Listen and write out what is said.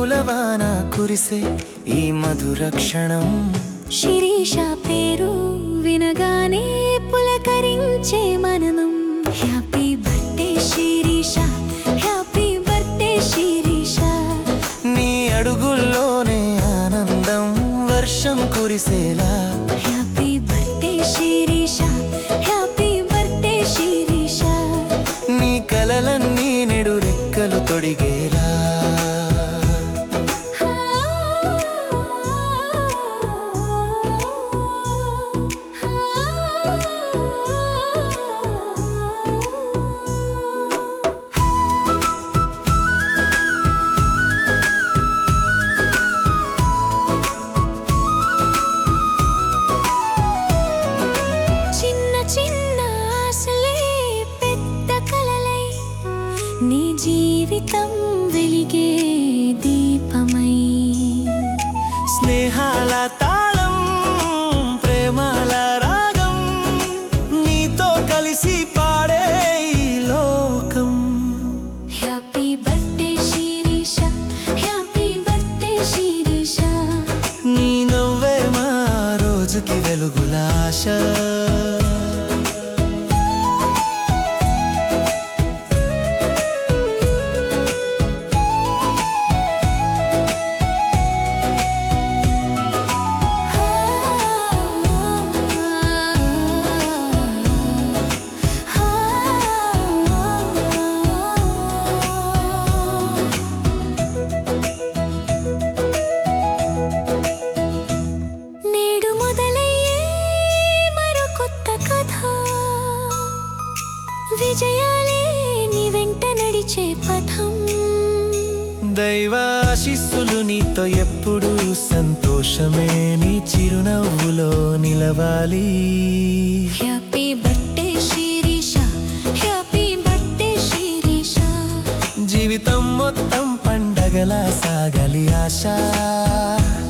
పూలవాన కురిసే ఈ మధుర క్షణం శిరీష పేరు వినగానే పులకరించే మననం happy birthday Sirisha happy birthday Sirisha నీ అడుగుల్లోనే ఆనందం వర్షం కురిసేలా happy birthday Sirisha happy birthday Sirisha నీ కలలన్నీ నెడు రెక్కలు తొడిగేలా చిన్న చిన్న ఆశలే పెద్ద కలలై నీ జీవితం వెలిగే దీపమై స్నేహాల తాళం ప్రేమాల రాగం నీతో కలిసి పాడే ఈ లోకం happy birthday Sirisha happy birthday Sirisha నీ నవ్వే మా రోజుకి వెలుగుల ఆశ నేడు మొదలయ్యే మరో కొత్త కథ విజయాలే నీ వెంట నడిచే పథం దైవ ఆశీస్సులు నీతో ఎప్పుడు సంతోషమే నీ చిరునవ్వులో నిలవాలి happy birthday Sirisha happy birthday Sirisha జీవితం మొత్తం పండగలా సాగలి ఆశ